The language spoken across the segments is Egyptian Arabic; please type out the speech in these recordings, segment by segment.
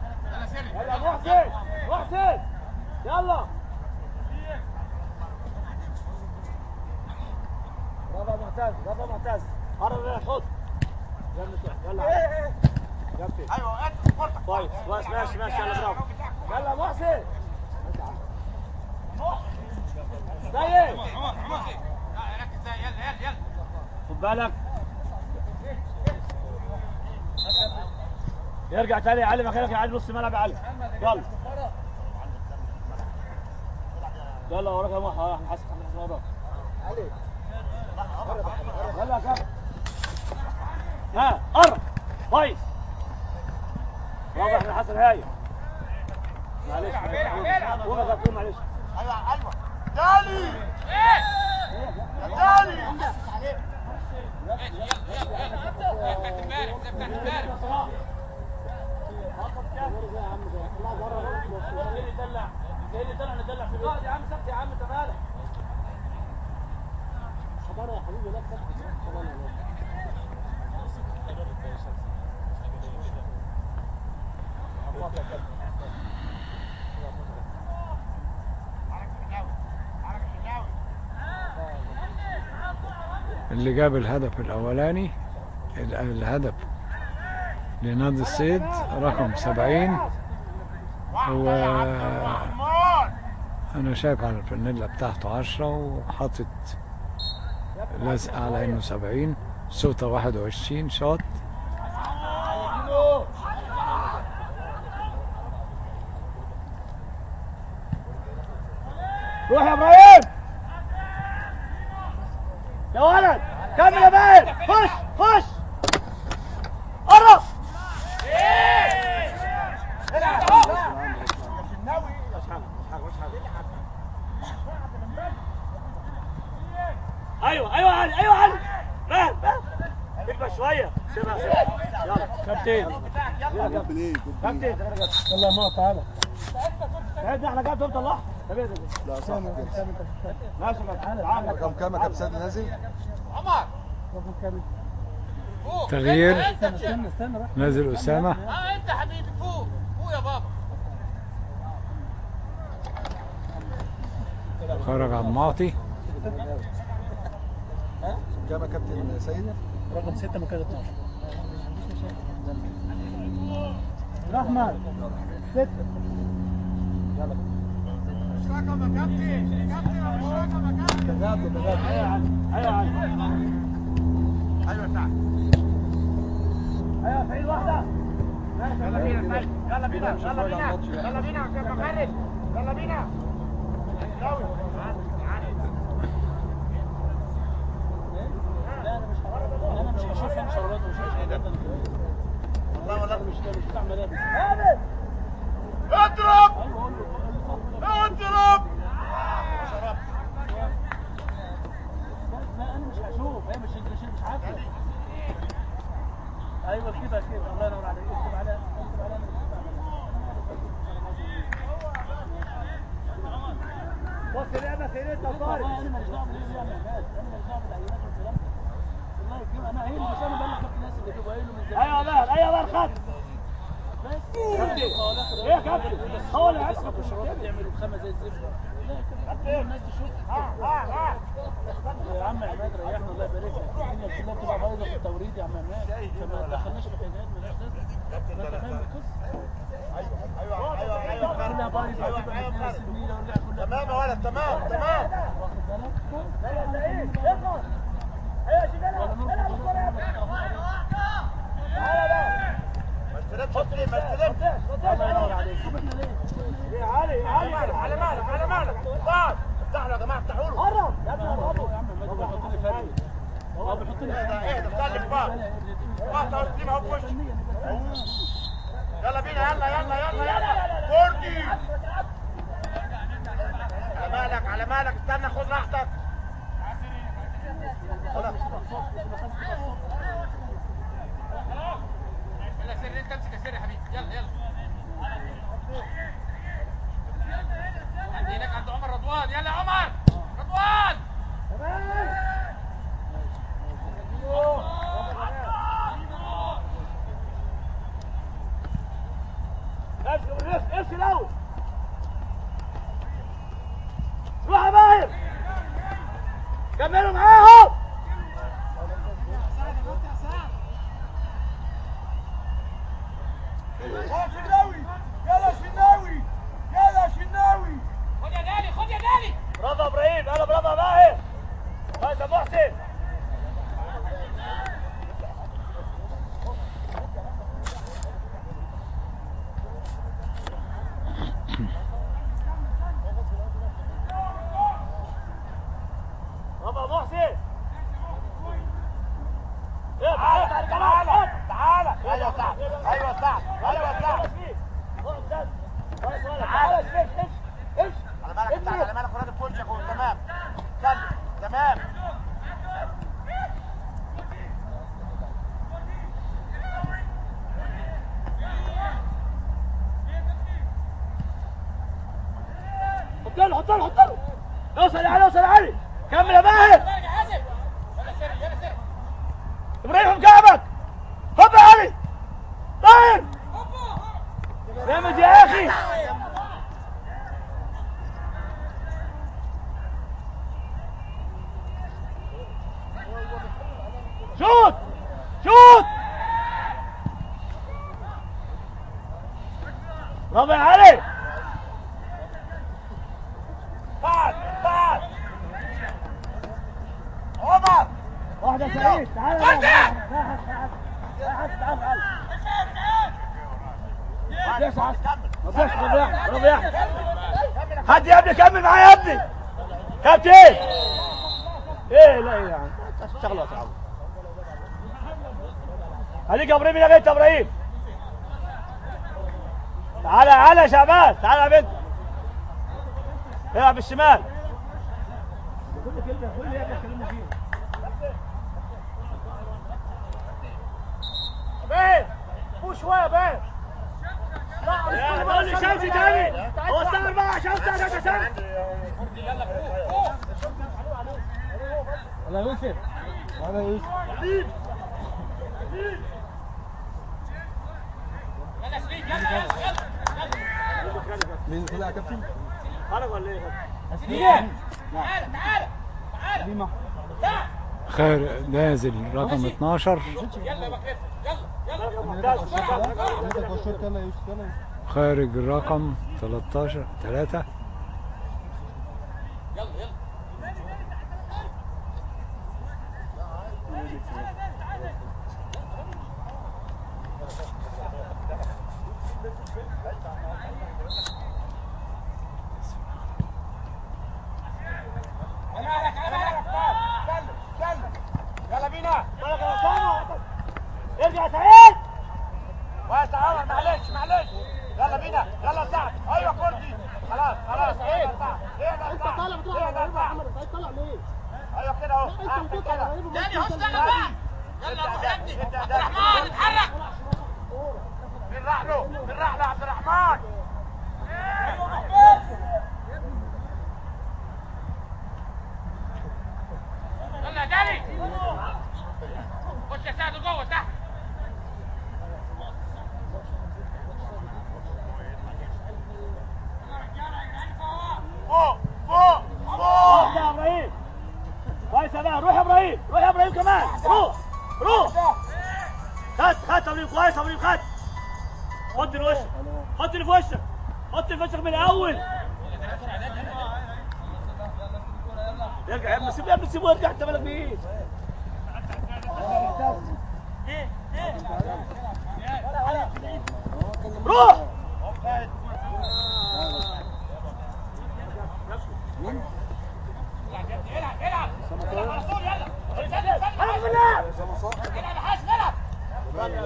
يلا محسن محسن يلا برافو معتز برافو معتز قرب يا خد يلا يلا كابتن ايوه انت فرصه كويس كويس ماشي ماشي يلا برافو يلا محسن سيد عمر عمر ركز يلا يلا يلا خد بالك يرجع تاني يا علي مكانك يا علي نص ملعب يا علي يلا يلا وراك يا محمد احنا حاسس حاسس وراك يلا يا كابتن ها قرب كويس واضح ان حسن هايل معلش معلش وقف يا كابتن معلش ايوه ايوه دالي يا دالي يا عم سكت يا عم انت مالك حضاره يا حبيبي لا سكت اللي جاب الهدف الأولاني ال- الهدف لنادي الصيد رقم سبعين هو عمار أنا شايف على الفانيلا بتاعته عشرة وحاطط لزق على إنه سبعين سوطة واحد وعشرين شوط روح يا ابراهيم يا ولد كمل يا باين خش خش قرب ايوه ايوه علي ايوه علي فاهم فاهم اكبر شويه سيبها سيبها يلا كابتن كابتن يلا ما تعالى احنا احنا قاعد طلع لا صح كده ماشي تعالى رقم كام يا كابتن سيد نازل؟ عمر تغيير استنى استنى استنى بقى نازل أسامة اه انت حبيبي فوق فوق يا بابا خرج عبد المعطي كام يا كابتن سيد؟ رقم 6 مكان 12 احمد 6 مش رقم يا كابتن كابتن مش رقم يا كابتن ايوه يا علي ايوه يا علي ايوه تعال ايوه سعيد واحده يلا بينا سيد. يلا بينا يلا بينا يلا بينا يا كابتن خالد يلا بينا داوي انا مش هشوف انا شغلات مش هشوف والله ولا مش مش بتاع ملابس اضرب اضرب لا انا مش هشوف هي مش مش مش عارفه ايوه كده كده الله ينور عليك اكتب على اكتب على بص لعبه سيرتها طارق انا ماليش دعوه بالايه يا مهمات انا ماليش دعوه بالعينات والكلام ده الله يكرمك انا هي مش انا بقول لك الناس اللي بيبقوا قايلوا من زمان ايوه بقى ايوه بقى خد بس ايه يا كابتن هو اللي هيسحب الشراب بيعملوا خامه زي الزفت لا يا كابتن الناس تشوف يا عم عماد ريحنا الله يبارك لك الدنيا كلها بتبقى بايظه في التوريد يا عم عماد فما تدخلناش في حاجات مالهاش لازمه انت فاهم القصه ايوه ايوه ايوه كلها بايظه هتبقى من 62 ميل ورجع كلها تمام يا ولد تمام تمام واخد بالك لا يا سعيد اخلص ايوه شمال العب الكره يا ابني تعالى بقى ما استلمش فيه ما استلمش الله ينور عليك شوف احنا ليه يا علي على مالك على مالك على مالك اقعد افتحوا له يا جماعه افتحوا له قرب يا ابني قربوا يا عم عماد بيحط لي فرق هو بيحط لي فرق ايه ده سلم بقى واحده وستين اهو في وشك يلا بينا يلا يلا يلا يلا كوردي على مالك على مالك استنى خد راحتك يلا سر انت امسك يا سر يا حبيبي يلا يلا عندي هناك عند عمر رضوان يلا يا عمر رضوان امشي امشي امشي الاول روح يا باهر كملوا معاهم يا شناوي يلا شناوي يلا شناوي برافو يا ابراهيم يلا برافو يا باهر بس يا محسن برافو يا محسن تعالى تعالى تعالى ايوه صح ايوه صح ايوه صح تعالى شوف ايش على بالك انت على بالك ولاد في وشك تمام كمل تمام حط له حط له حط له اوصل يا علي اوصل يا علي كمل يا باهر ابراهيم مكعبك هوب يا علي طيب جامد يا اخي شوت شوت برافو يا علي بعد بعد عمر واحدة سعيد تعال تعال تعال تعال تعال ليش عصر كمل ما فيش برافو يا احمد برافو يا احمد حد يا ابني كمل معايا يا ابني كابتن ايه لا ايه يعني شغله صعبه عليك يا ابراهيم يا بنت يا ابراهيم تعالى تعالى يا شعبان تعالى يا بنت العب بالشمال كل كلمه كل اللي اتكلمنا فيه باين فوق شويه باين يا تقول لي شمسي تاني هو الساعة 4 شمسي يا شمسي انا يوسف انا يوسف مين طلع يا كابتن؟ خرج ولا ايه؟ ليما خير نازل رقم 12 نزل بوشوت يلا يا يوسف يلا يا يوسف خارج الرقم 13 3 يلا بينا ارجع سعيد بس عمر معلش معلش يلا بينا يلا سعد ايوه كردي خلاص خلاص ايه انت طالع بتروح على غريب يا محمد سعيد طالع ليه؟ ايوه كده اهو انت كده تاني هو اشتغل بقى يلا روح يا ابني عبد الرحمن اتحرك مين راح له؟ مين راح له عبد الرحمن؟ يلا يا داني خش يا سعد جوه تحت فوق فوق روح فوق يا ابراهيم كويس يا بقى روح يا ابراهيم روح يا ابراهيم كمان روح روح خد خد تمرين كويس تمرين خد حط اللي وشك حط اللي في وشك حط اللي في وشك من الاول ارجع يا ابني سيبه يا ابني سيبه ارجع انت مالك بايه روح الحمد لله العب يا حاسم العب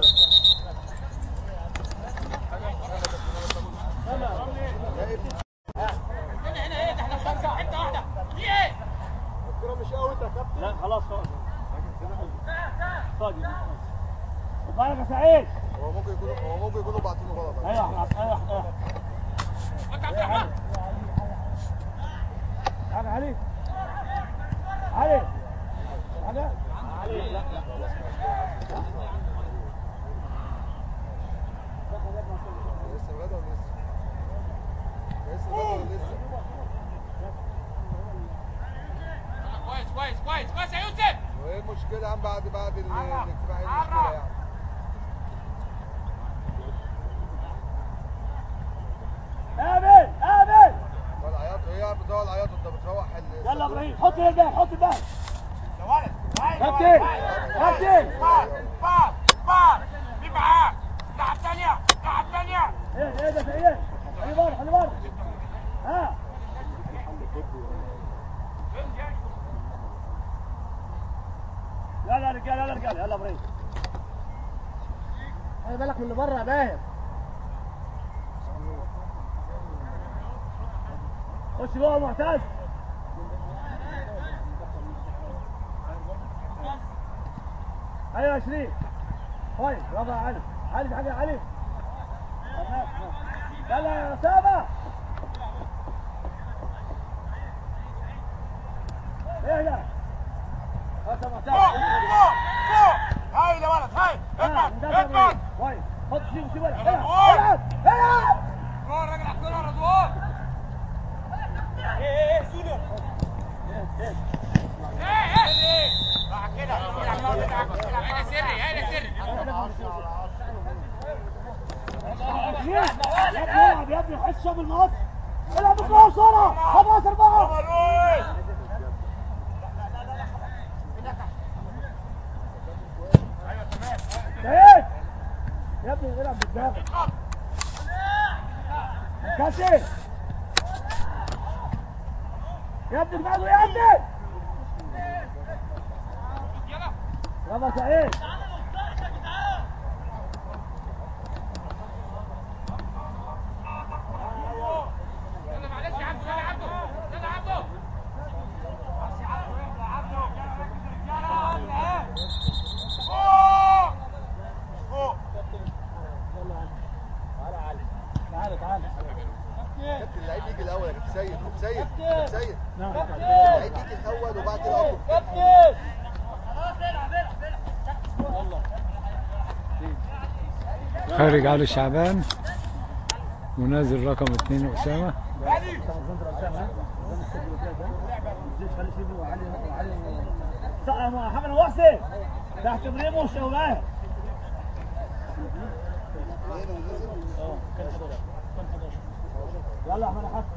هنا هنا ايه ده احنا خمسه حته واحده في ايه لا خلاص خلاص فاضي بالك يا سعيد هو ممكن يكونوا هو ممكن يكونوا باعتينه غلط ايوه احنا ايوه ايوه انت عبد الرحمن تعال علي علي علي علي لا لسه ولاد ولا مشكله عم بعد بعد ال- الاجتماع إيه المشكله يعني امن امن ولا عياط ايه يا عم ده ولا عياط انت بتروح ال- يلا ابراهيم حط الباب حط الباب يا ولد هاي كابتن كابتن باص باص باص مين معاه الناحية الثانية الناحية الثانية ايه ايه ده في ايه خلي بره خلي بره ها يلا يا رجاله يلا يا رجاله يلا ابراهيم خلي بالك من اللي بره يا باهر خش جوه يا معتز ايوه يا شريف طيب برافو يا علي علي في حاجه يا علي يلا يا اسامه ايه ده اسامه فوق تعال فوق فوق هاي يا ولد هاي اضغط اضغط كويس حط سيبه سيبه يلا العب جول. العب العب جول راجل على الكورة يا رضوان ايه ايه سونيور ايه ايه راح كده العب النار بتاعك العب هنا سري هنا سري يا ابني العب يا ابني حس شوف الماتش العب الكوره بسرعه خلاص اربعه مروي سعيد يا ابني العب بالدافع كاسي يا ابني اجمعوا يا ابني برافو يا سعيد يلا معلش يا عبدو يلا يا عبدو يلا يا عبدو فوق فوق تعالى تعالى كابتن اللعيب يجي الاول يا كابتن سيد كابتن سيد كابتن سيد اللعيب يجي الاول وبعد كده اطلب خارج علي شعبان ونازل رقم اثنين أسامة محمد المحسن تحت ابراهيم وشوقاه يلا يا احمد حسن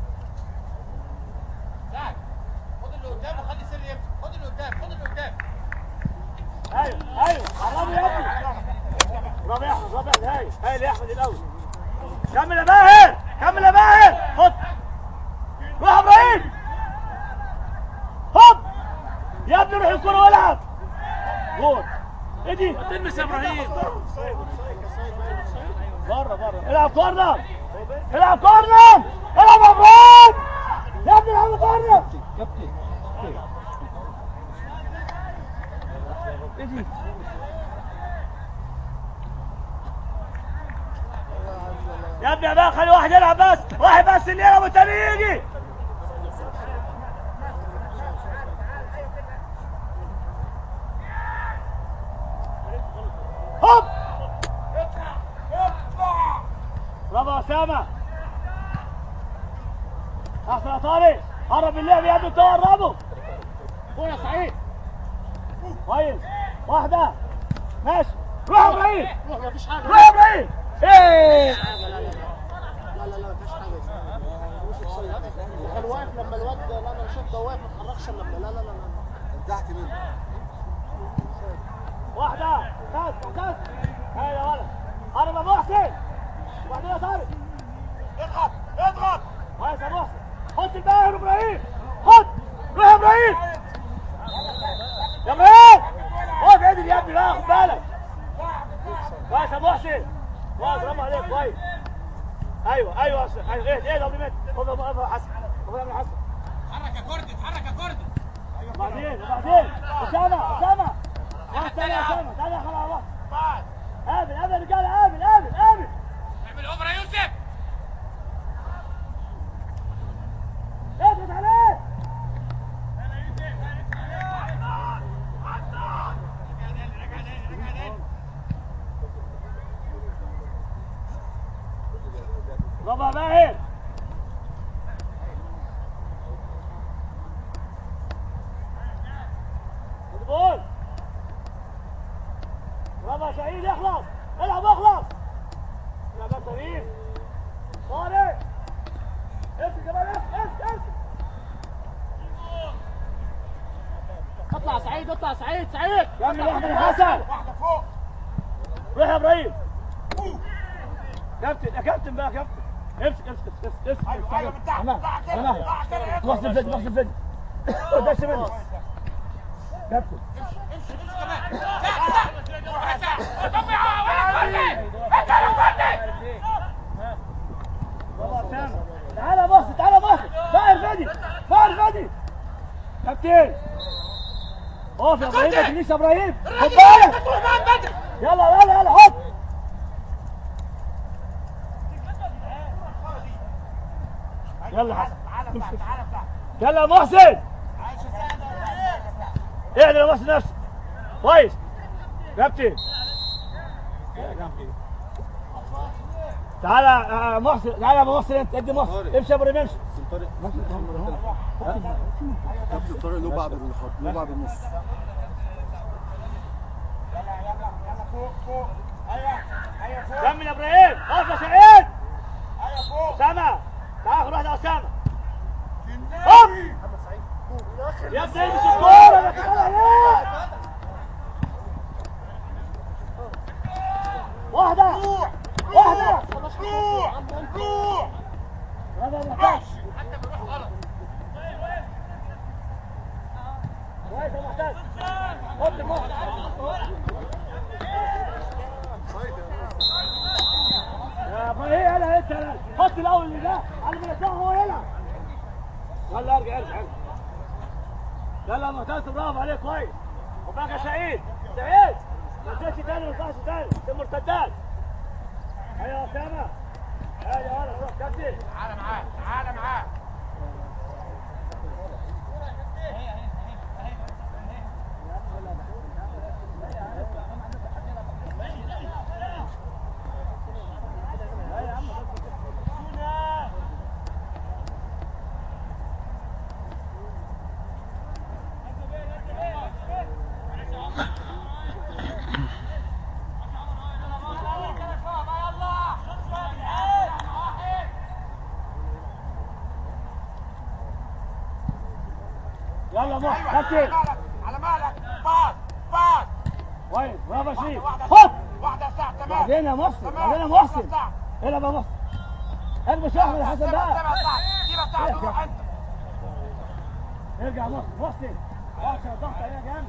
سعد خد اللي قدام وخلي سر يمشي خد اللي قدام خد اللي قدام ايوه ايوه قربوا يا ابني برافو يا احمد برافو يا احمد هاي هاي يا احمد الاول كمل يا باهر كمل يا باهر خد روح يا ابراهيم هوب يا ابني روح الكوره والعب جول ادي تلمس يا ابراهيم بره بره العب كورنر العب كورنر العب يا ابراهيم يا ابني العب كورنر ادي يا ابني بقى خلي واحد يلعب بس واحد بس اللي يلعب والتاني يجي هوب برافو يا اسامه احسن يا طارق قرب اللعب يا ابني انت قربه فوق يا سعيد كويس واحده ماشي روح يا ابراهيم روح مفيش حاجه روح يا ابراهيم ايه لا لا لا مفيش حاجه كان واقف لما الواد لا انا شفته واقف ما اتحركش الا لما لا لا لا لا انتهت منه واحدة كاس كاس هاي يا ولد قرب يا محسن وبعدين يا طارق اضغط اضغط كويس يا محسن حط الباهر ابراهيم حط روح يا ابراهيم يا ابراهيم اقف عدل يا ابني بقى خد بالك كويس يا محسن كويس برافو عليك كويس ايوه ايوه يا أستاذ. ايوه ايه ايه ده ابراهيم خد يا ابو حسن خد يا ابو حسن اتحرك يا كردي اتحرك يا كردي وبعدين وبعدين اسامه اسامه واحد تاني يا اسامه تعالى يا خلاص واحد بعد قابل قابل يا رجاله قابل قابل قابل اعمل اوفر يا يوسف اضغط عليه برافو يا باهر خد بول سعيد اطلع سعيد سعيد كمل يا احمد حسن واحده فوق روح يا ابراهيم كابتن يا كابتن بقى يا كابتن امسك امسك امسك امسك ايوه ايوه من تحت أمان. طلع كده أمان. طلع كده محسن فيديو محسن فيديو ما تدش مني كابتن امشي امشي كمان سعد سعد روح يا سعد طب يا ولد انت اللي والله سامع تعالى بص تعالى بص طاهر فادي طاهر فادي كابتن اقف يا ابراهيم ما تجيش يا ابراهيم خد بالك يلا يلا يلا حط يلا حسن تعالى بتاع تعالى بتاع يلا يا محسن عايش سعد اعدل يا محسن نفسك كويس كابتن تعالى يا محسن تعالى يا أبو محسن انت ادي محسن امشي يا ابراهيم امشي كابتن طارق له بعد الخط له بعد النص يلا يلا يلا فوق فوق ايوه ايوه فوق كمل يا ابراهيم اقف يا سعيد ايوه فوق اسامه تعال خد واحده اسامه هوب يا ابني البس الكوره يا كده واحده واحده روح روح هذا محتاج حتى بيروح غلط كويس يا محتاج حط المحتاج يا ابراهيم يلا انت يلا. حط الاول اللي ده على ما يطلع هو يلعب يلا ارجع ارجع ارجع يلا يا معتز برافو عليك كويس وبقى يا سعيد سعيد ما تجيش تاني ما تطلعش تاني في مرتدات ايوه يا اسامه ايوه يلا روح كابتن تعالى معاه تعالى معاه يلا محسن ايوه على كابتن مالك على مالك باص باص كويس برافو يا شريف واحده حط واحده ساعه تمام بعدين يا محسن تمام. بعدين يا محسن ساعة. العب يا محسن البس يا احمد حسن سيبها بقى سيبها ساعة سيبها ساعة روح انت ارجع محسن محسن عشان الضغط علينا جامد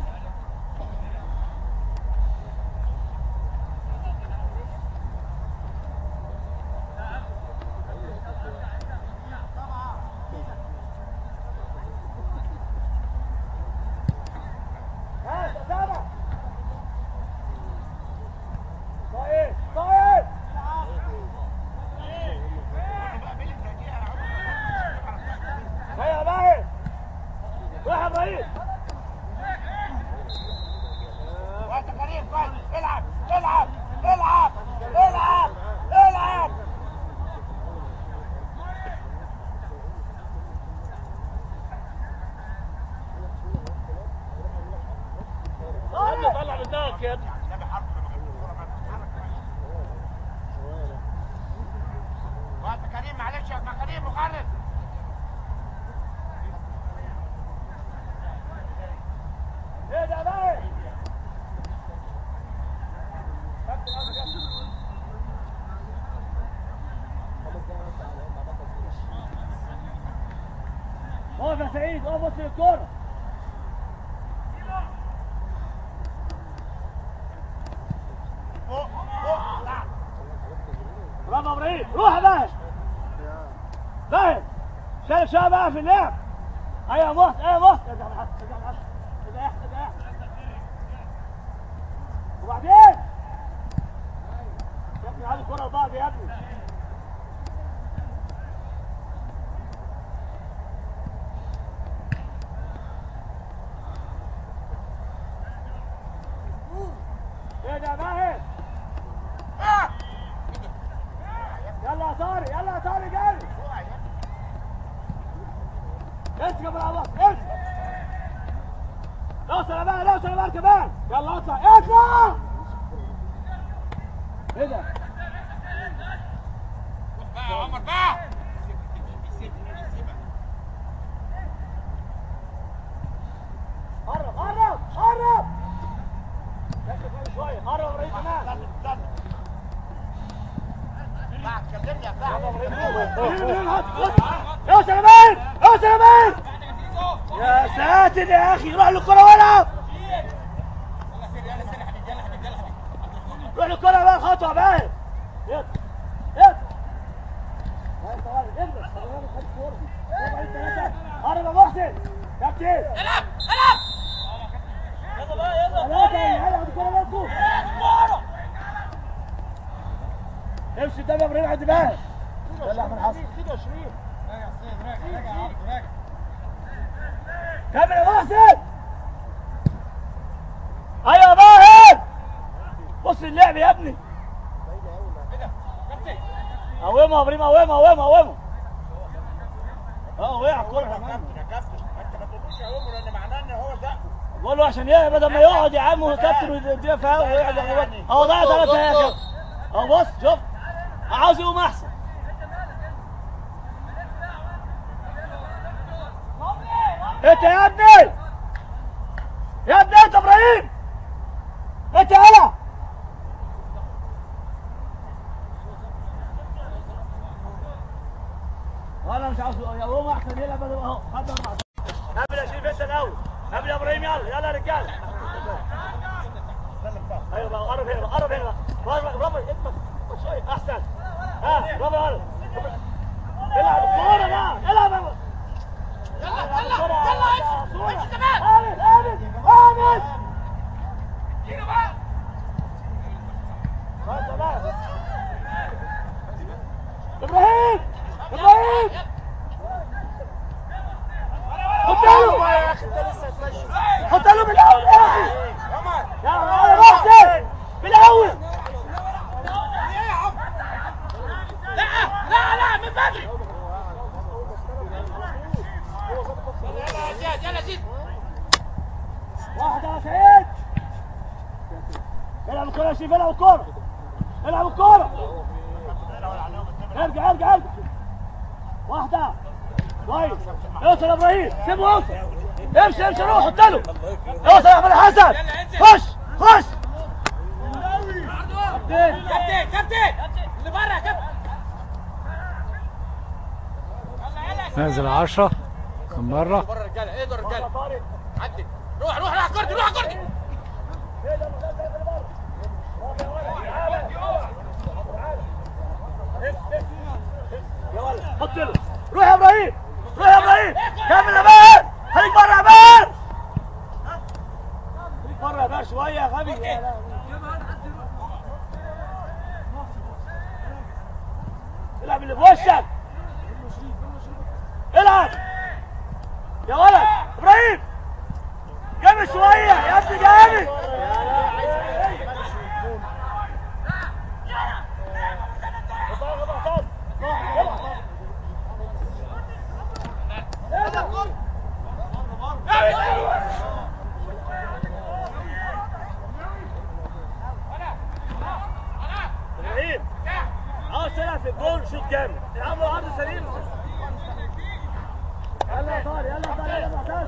ها أسامة. طيب طيب هيا باهي روح يا ابراهيم وانت كريم كويس العب العب العب العب العب طيب طلع من دماغك يا ابني وانت كريم معلش يا ابن كريم مخرج ايه ده باهي اقف يا سعيد اقف بص للكوره فوق فوق تعال برافو يا ابراهيم روح يا باهي باهي شارك شويه بقى في اللعب ايوه يا محسن ايوه يا محسن ارجع لحد ارجع لحد ارجع لحد ارجع لحد وبعدين يا ابني هذه الكره لبعض يا ابني ايه ده يا باهي آه. يلا يا طارق يلا يا طارق جري امسك يا ابو العباس امسك اوصل يا بقى اوصل يا بقى كمان يلا اطلع اطلع ايه ده؟ بقى يا عمر بقى قرب قرب قرب يا سلمان يا سلمان يا ساتر يا اخي روح للكره والعب روح للكره بقى خطوه بقى يلا يلا قرب يا محسن كابتن العب العب يلا بقى يلا ثلاثة يا هلا الكرة برضه امشي قدام يا ابراهيم عند بقى يلا احمد حسن كمل يا محسن ايوه يا ماهر بص اللعب يا ابني قومه يا ابراهيم قومه قومه قومه اه وقع الكرة كمان يا كابتن انت ما تقولوش يا عمر لان معناه ان هو زقه بقول له عشان ايه بدل ما يقعد يا عم وكابتن ويديها فيها ويقعد ياخد اهو ضيع ثلاثة يا كابتن اهو بص شوف عاوز يقوم احسن انت يا ابني يا ابني انت ابراهيم انت يلا انا مش عاوز يقوم احسن يلعب بدل اهو خد اربعة قبل يا شريف انت الاول قبل يا ابراهيم يلا يلا يا رجاله ايوه بقى قرب هنا بقى، قرب هنا بقى. برافو برافو اكبر شويه احسن ها برافو يا ولد العب الكوره بقى العب بقى. يلا يلا يلا امشي امشي كمان آمن آمن آمن اديله بقى خلاص خلاص ابراهيم ابراهيم حط له يا اخي انت لسه هتمشي حط له من الاول يا اخي عمر يا محسن من الاول لا لا لا من بدري يلا يا زياد يلا زيد واحدة يا سعيد العب الكرة يا شريف العب الكرة العب الكرة ارجع ارجع ارجع واحدة كويس اوصل يا ابراهيم سيبه يوصل امشي امشي روح حط له اوصل يا احمد حسن خش خش كابتن كابتن اللي بره يا كابتن يلا يلا نازل 10 كم مرة بره الرجاله ايه دول الرجاله عدي روح روح روح كردي روح كردي حط له روح يا ابراهيم روح يا ابراهيم كمل يا باشا خليك بره يا باشا خليك بره يا باشا شويه يا غبي العب اللي في وشك العب يا ولد ابراهيم جامد شويه يا ابني جامد ابراهيم عاوز تلعب في الجول شوط جامد العب عرض سليم يلا يا طارق يلا يا طارق يلا يا معتز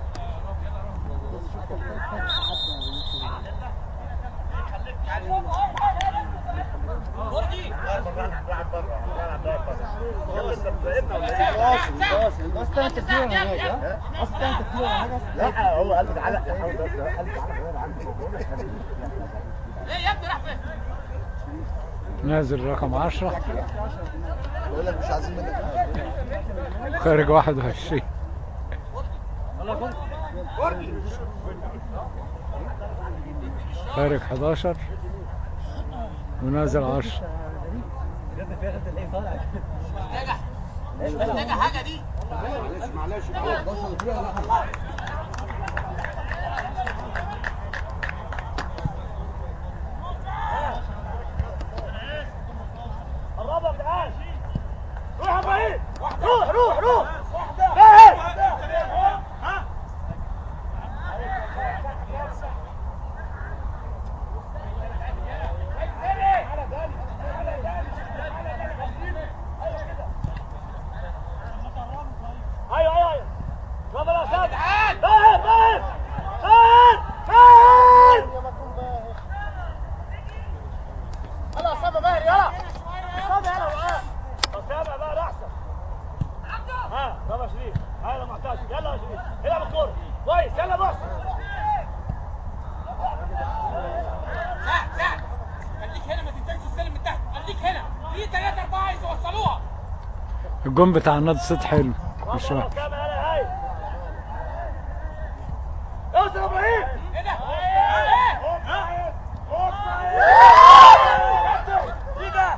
لا هو قال لي تعالى حاول بس قال لي تعالى غير عندي ايه يا ابني راح فين نازل رقم 10 بقول لك مش عايزين منك حاجه خارج 21 خارج 11 ونازل 10 نجح نجح حاجه دي قربها يا جدعان روح يا ابراهيم روح روح روح ايه ايوه ايوه ايوه برافو يا استاذ باهر باهر باهر باهر يلا يا اسامه باهر يلا اسامه يلا معاه اسامه الجون بتاع النادي الصيد حلو مش برافو يا وحش اسامه يلا هاي اوصل يا ابراهيم ايه ده؟ ايه ده؟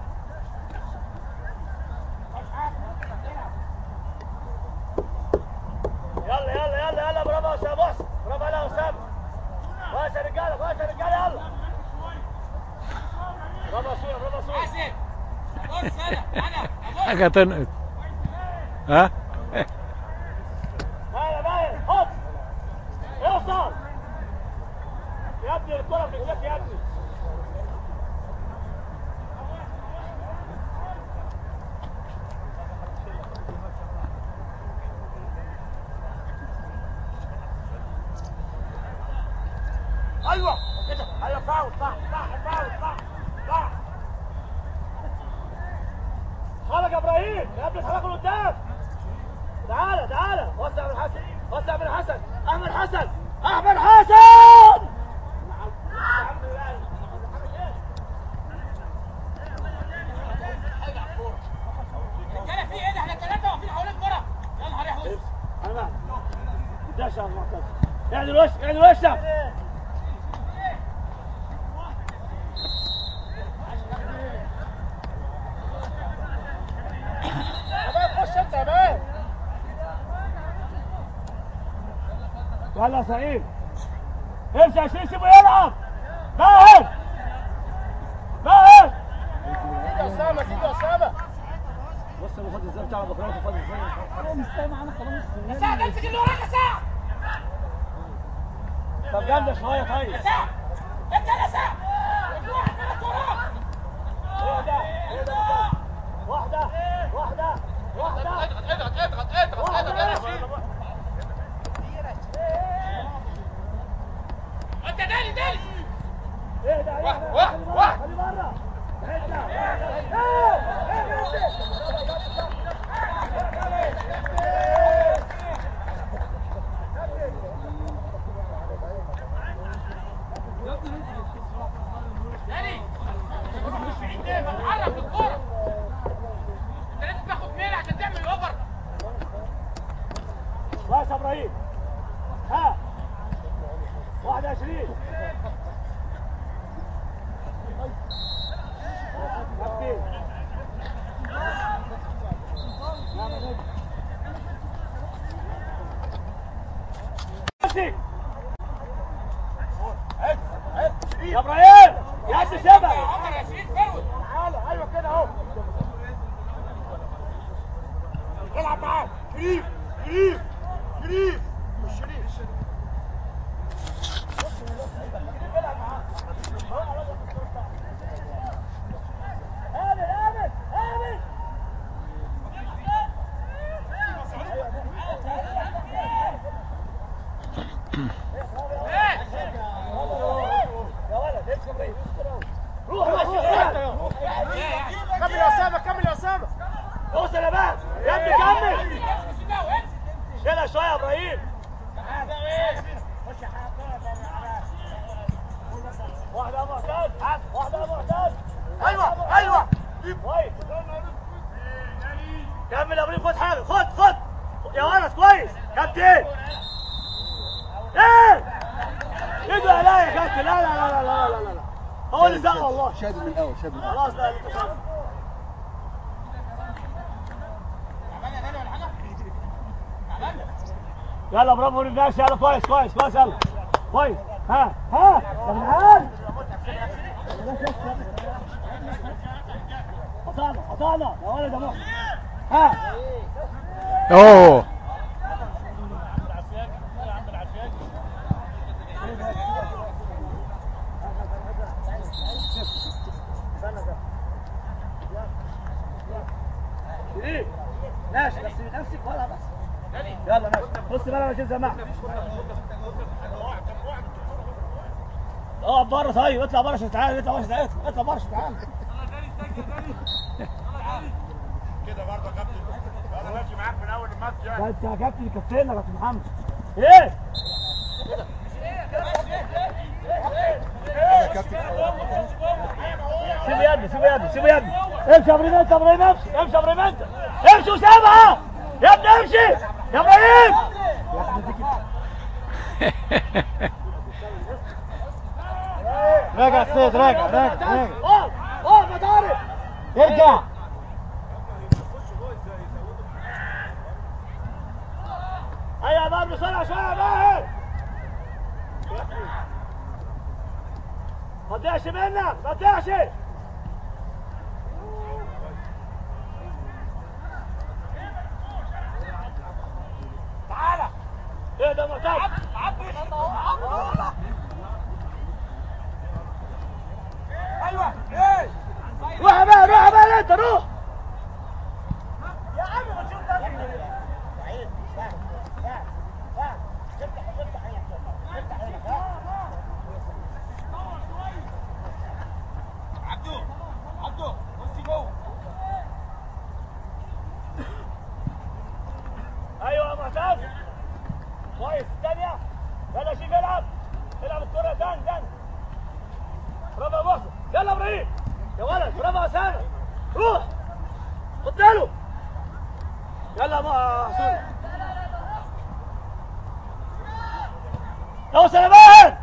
يلا يلا يلا يلا برافو يا اسامه محسن برافو يلا يا اسامه كويس يا رجاله كويس يا رجاله يلا برافو يا سوري برافو يا سوري حاسب بص انا انا ابص حاجة تنقط ها باين باين حط اوصل يا ابني الكره في رجلك يا ابني ايوه كده ايوه فاول صح صح فاول صح صح خرج يا ابراهيم يا ابني اتحركوا لقدام تعالى تعالى وسع من حسن وسع من حسن احمد حسن احمد حسن رجاله في ايه ده احنا ثلاثه واقفين حوالين الكره يا نهار يحوس انا معك داش يا معتز اعدل الوش اعدل وشك خش انت يا مان يلا يا سعيد امشي يا شيخ سيبه يلعب باهر باهر تيجي يا اسامه تيجي يا اسامه بص انا فاضي ازاي بتاع بكره فاضي ازاي مش سامع معانا خلاص سعد امسك اللي وراك يا سعد طب جامده شويه طيب يا سعد انت يا سعد في واحد منك وراك اهدى اهدى واحده واحده واحده اضغط اضغط اضغط اضغط اضغط انت دالي دالي اهدى يا واحد، احمد واحد، خلي واحد. خلي بره اهدى دالي مش في عينيه بتعرف الكوره انت لازم تاخد ميل عشان تعمل الاوفر كويس يا ابراهيم ها 21 كابتن ماشي. يا ابراهيم يا عبد الشبع عمر يا شريف فرود تعالى ايوه كده اهو العب معاه شريف شريف شريف مش شريف آمن آمن آمن يا ولد امشي يا ابراهيم روح روح روح كمل يا اسامه كمل يا اسامه اوصل يا بقى يا ابني كمل يلا شويه يا ابراهيم واحدة يا معتز واحدة يا معتز ايوه ايوه كويس كمل يا ابراهيم خد حاجة خد خد يا ولد كويس كابتن ايه ايده لا يا كابتن لا لا لا لا لا لا لا هو اللي زق والله شادد من الاول شادد من الاول خلاص بقى انت خلاص يلا برافو للناس يلا كويس كويس كويس يلا كويس ها ها يا جدعان قطعنا قطعنا يا ولد يا محسن ها اوه شريف ماشي بس بنفسك ولا بس يلا ماشي بص بقى انا عشان سمعت اقعد بره طيب اطلع بره عشان تعالى اطلع بره عشان تعالى اطلع بره عشان تعالى كده برضه يا كابتن انا ماشي معاك من اول الماتش يعني ده انت يا كابتن كابتن يا كابتن محمد ايه يا كابتن سيبه يدي سيبه يدي سيبه يدي امشي يا ابراهيم انت يا ابراهيم امشي امشي يا ابراهيم انت امشي وسامها يا ابني امشي يا ابراهيم راجع السيد راجع راجع راجع اقف اقف يا طارق ارجع هيا يا بابا بسرعه شويه يا باهر ما تضيعش منك ما تضيعش تعالى ايه ده معتز ايوه ايه روح يا باهر روح يا باهر انت روح يا عم ما تشوف ده عبدو عبدو بصي جوه ايوه يا معتز كويس الثانيه يلا شيف العب العب الكره دان دان برافو يا محسن يلا ابراهيم يا ولد برافو يا اسامه روح خد له يلا يا محسن اوصل يا باهر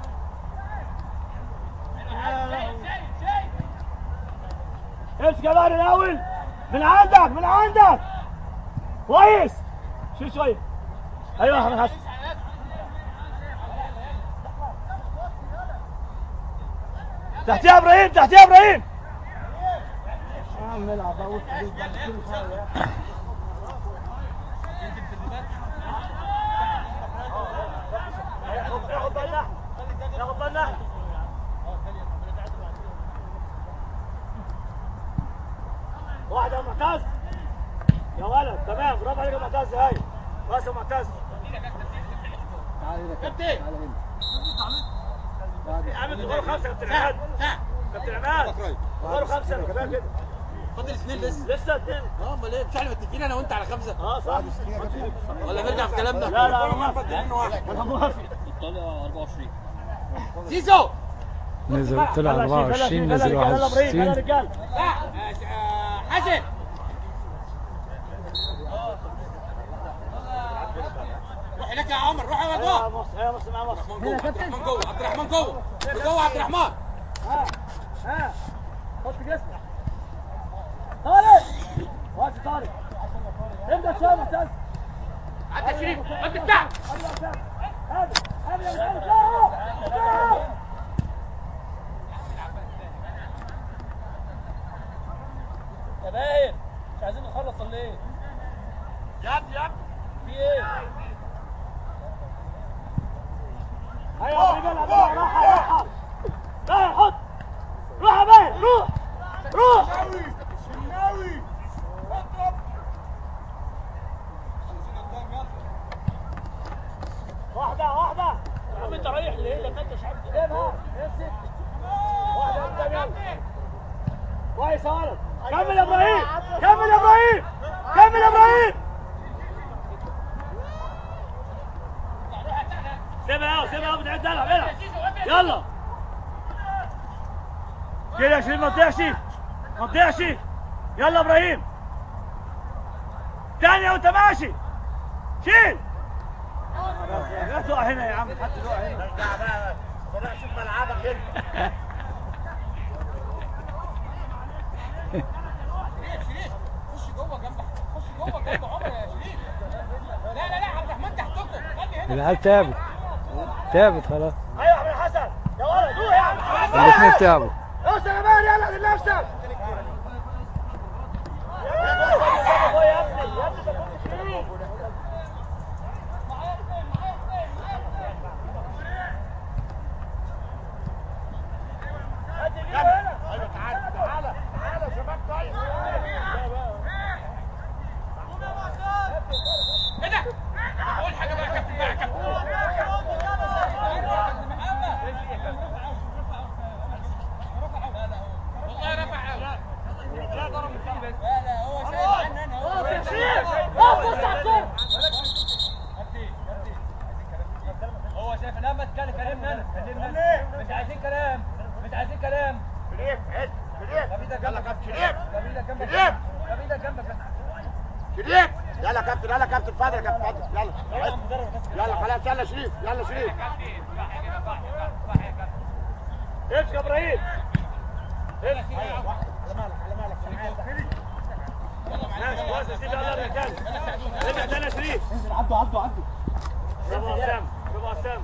امسك يا باهر الاول من عندك من عندك كويس شوي شوي ايوه يا احمد حسن تحتيها ابراهيم تحتيها ابراهيم ياخد بالنا ياخد بالنا واحد يا معتز يا ولد تمام برافو عليك يا معتز هاي بس يا معتز يا عم انتوا غيروا خمسه يا كابتن عماد كابتن عماد غيروا خمسه كمان كده فاضل اثنين لسه لسه اتنين اه امال ايه مش احنا متفقين انا وانت على خمسه اه صح ولا نرجع في كلامنا لا لا انا موافق انا موافق زيزو نزل طلع يلا شيف، يلا 24 شيف، نزل يلا رجال، يلا ابراهيم يلا 61 رجال لا آه، حسن روح هناك يا عمر روح يا ايوه يا مجموع مصر ايوه مصر مع مصر عبد الرحمن جوه عبد الرحمن جوه عبد الرحمن جوه جوه عبد الرحمن ها ها حط جسمك طارق وقت طارق ابدا شويه معتز عدى شريف انت بتاع هذا يا أسامة. هذا هذا يا أسامة. تعال، تعال. يا باهر مش عايزين نخلص ولا ايه؟ يد يد في ايه؟ ايوه يا رجال راح راح راح حط روح يا باهر روح روح شناوي اضرب واحدة واحدة يا عم انت رايح ليه لما انت مش عارف تجيبها امسك واحدة قدام يلا كويس يا ولد كمل يا ابراهيم كمل يا ابراهيم كمل يا ابراهيم سيبها يا سيبها يا بتعد العب العب يلا كده يا شريف ما تضيعش ما تضيعش يلا ابراهيم ثانية وانت ماشي شيل لا تقع هنا يا عم حتى تقع هنا ارجع بقى بدأ اشوف ملعبك انت شريف شريف خش جوه جنب خش جوه جنب عمر يا شريف لا لا لا عبد الرحمن تحتكم خلي هنا العيال تعبت تعبت خلاص ايوه يا احمد حسن يا ولد روح يا عم الاثنين تعبوا اوصل يا مان يلا لنفسك يا ابني يا ابني ده كنت شريف هات دي هنا ايوه تعالى تعالى تعالى يا شباب طيب ايه ده قول حاجه بقى يا كابتن بقى يا كابتن والله رفع قوي شريف يلا يا كابتن يلا يا كابتن فاضل يا كابتن فاضل يلا يلا خلاص يلا شريف يلا شريف امسك يا ابراهيم ماشي كويس يا سيدي يلا رجال ارجع تاني يا شريف انزل عدوا عدوا عدوا برافو يا اسامه برافو يا اسامه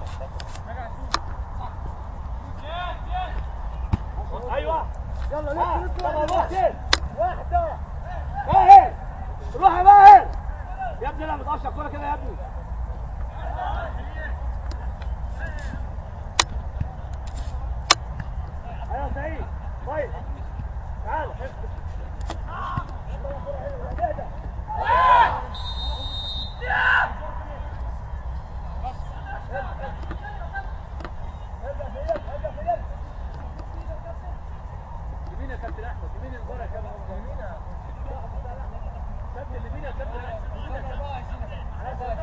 ايوه يلا لف لف محسن واحده باهر روح يا باهر يا ابني لا متقطع الكوره كده يا ابني ايوه يا سعيد كويس تعال يمين يا كابتن احمد يمين الزرع يا كابتن يمين كابتن يمين يا كابتن يمين يا كابتن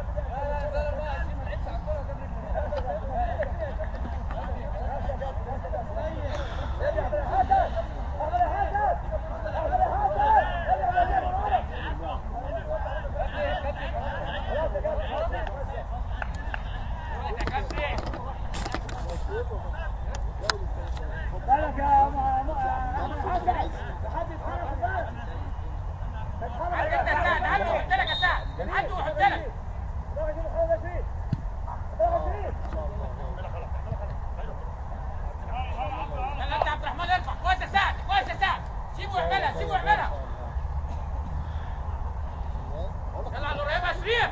بالك يا م- م- حسن حد يتحرك بالك عارف انت يا سعد عدوا وحط لك يا سعد عدوا وحط لك يلا انت عبد الرحمن ارفع كويس يا سعد كويس يا سعد سيبه يعملها سيبه يعملها يلا على القريبه يا شريف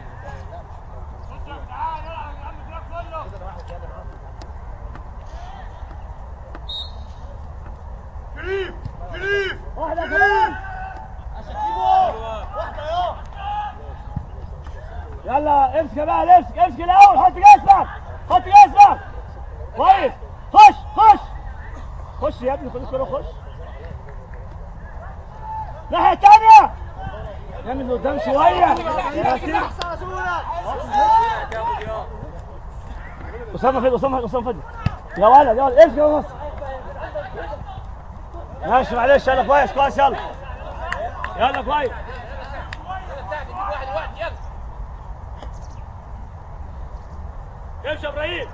شريف شريف واحدة كمان يلا امسك يا بقى امسك امسك الاول حط جسمك حط جسمك كويس خش خش خش يا ابني خد الكوره خش الناحية التانية نعمل قدام شوية يا سيدي. أسامة فين أسامة أسامة فين يا ولد يا ولد امسك يا مصر ماشي معلش يلا كويس كويس يلا يلا كويس يلا سعد نجيب واحد واحد يلا امشي يا ابراهيم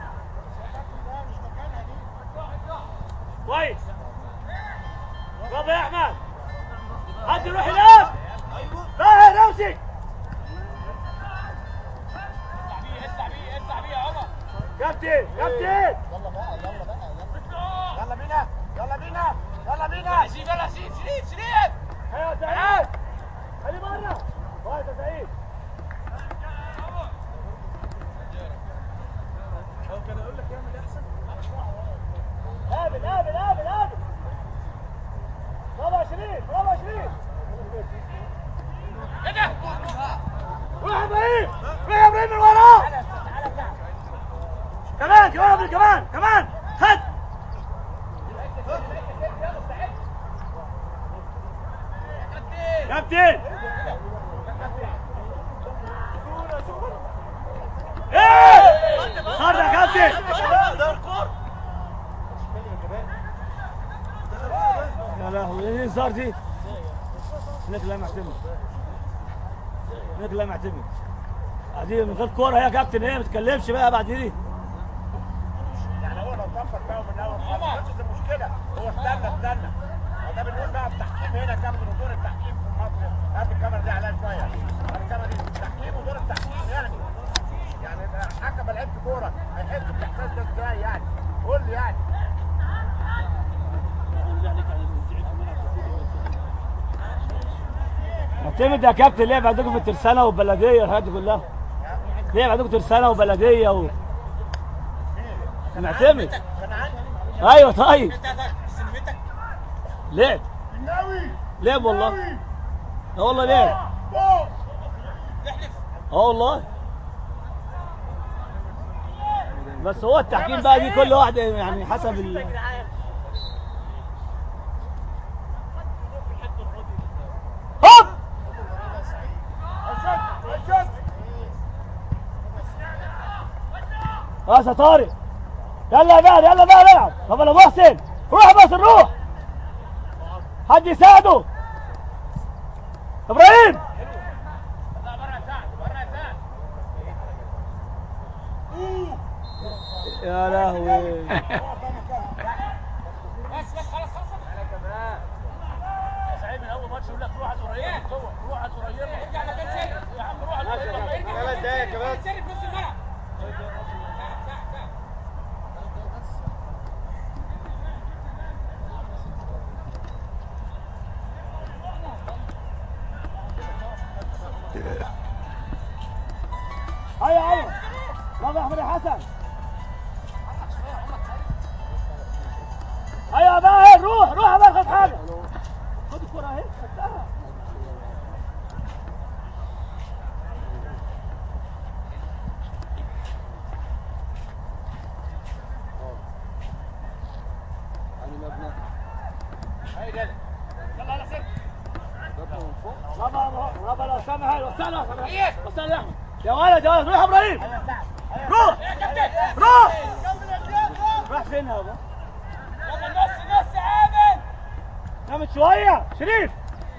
كويس برافو يا احمد حد يروح ينام باهر امسك اسمع بيه اسمع بيه يا عمر كابتن كابتن يلا بينا يلا بينا يلا بينا شريف يلا شريف شريف شريف ايوه يا سعيد خلي بره كويس يا سعيد قابل قابل قابل قابل برافو يا شريف برافو يا شريف ايه ده روح يا ابراهيم روح يا ابراهيم من وراه كمان كمان يا ابراهيم كمان كمان خد كابتن ايه خد يا كابتن يا لهوي ايه الهزار دي هناك لا معتمد هناك لا معتمد دي من غير كوره يا كابتن ايه ما تتكلمش بقى بعد دي يعني هو لو طبق بقى من الاول خالص ما كانتش المشكله هو استنى استنى هو ده بنقول بقى التحكيم هنا كابتن ودور التحكيم في مصر هات الكاميرا دي عليها شويه هات الكاميرا دي التحكيم ودور التحكيم يعني يعني حكم لعيبه كوره هيحس بالاحساس ده ازاي يعني قول لي يعني معتمد يا كابتن لعب عندكم في الترسانه والبلديه الحاجات دي كلها لعب عندكم ترسانه وبلديه و معتمد كان عندي ايوه طيب انت سلمتك لعب الناوي لعب والله اه والله لعب فوق تحلف اه والله بس هو التحكيم بقى دي كل واحد يعني حسب ال هوب خلاص يا طارق يلا يا بقى يلا بقى العب طب انا محسن روح يا محسن روح حد يساعده ابراهيم يا لهوي بس بس خلاص خلاص سعيد من اول ماتش يقول لك روح قريبه من جوه روح قريبه ارجع مكان سيد يا عم روح قريبه ارجع ثلاث دقايق كمان. مكان سيد في نص الملعب ساعد ساعد ساعد هيا هيا يلا يا احمد يا حسن هيا يا باهر روح روح يا باهر خد حاجه خد الكره اهي خدتها يعني مبنى يلا يلا سيد مبنى من فوق بابا بابا لو سامح هاي وصلنا وصلنا يا احمد يا ولد يا ولد روح يا ابراهيم روح يا كابتن روح راح فين يا بابا يلا نص نص عامل نامت شويه شريف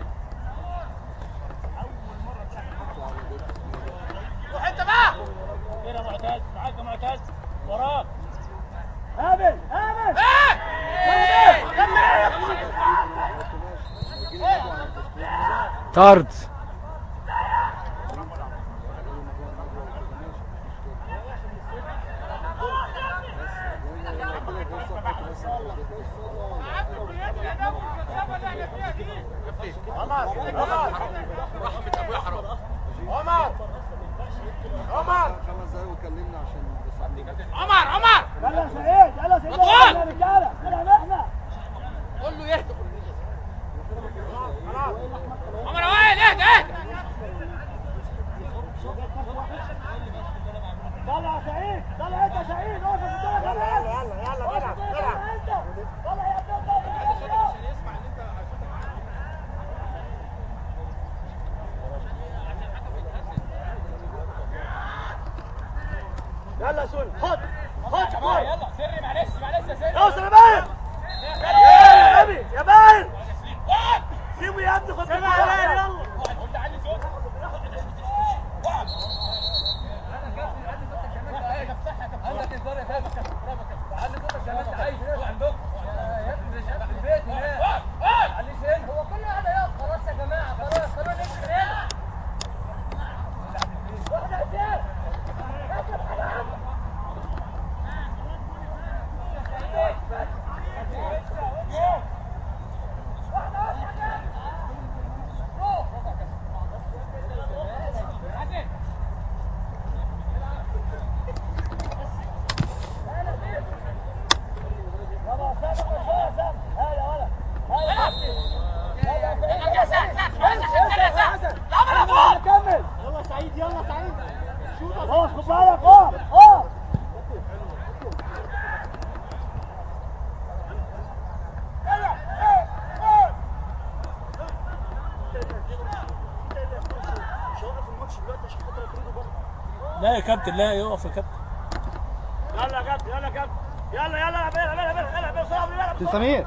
روح انت بقى فين يا معتز معاك يا معتز وراك امن امن طرد عمر عمر عمر عمر خمس دقايق وكلمنا عشان بس عندنا عمر عمر يلا يا سعيد يلا يا سعيد مطلوب. يلا يا رجاله نلعب احنا قول له يهدى عمر يا وائل اهدى اهدى طلع يا سعيد طلع انت يا سعيد اقف في الدرجه يلا يلا يلا يلا اقف في نلعب الدرجة نلعب انت طلع يا ابني طلع يلا يا سوري خد خد يا باي يلا سري معلش معلش يا سري اوصل يا باي يا نبي يا باي سيبه يا ابني خد سيبه يلا قلت علي صوت ارجع ساعد ساعد ساعد ساعد ساعد العمر فوق كمل يلا سعيد يلا سعيد اقف خد بالك اقف اقف لا يا كابتن لا يقف يا كابتن يلا يا كابتن يلا يا كابتن يلا يلا يلا يلا يلا يلا يلا بسرعه يلا سمير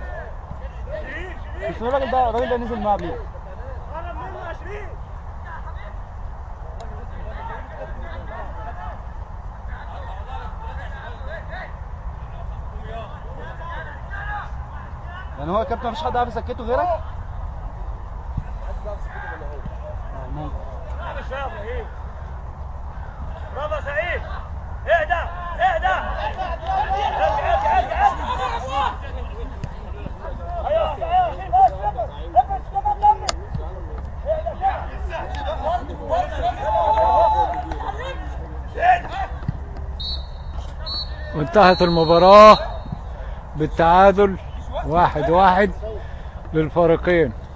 مش الراجل ده الراجل ده نزل الملعب ليه؟ قرب منه 20 يعني هو الكابتن مفيش حد عارف يسكته غيرك؟ آه، ممكن انا مش فاهم ايه برافو يا سعيد اهدى اهدى ارجع ارجع ارجع ارجع ايوه ايوه شيل بس لبس لبس لبس لبس اهدى شيل وانتهت المباراة بالتعادل واحد واحد للفريقين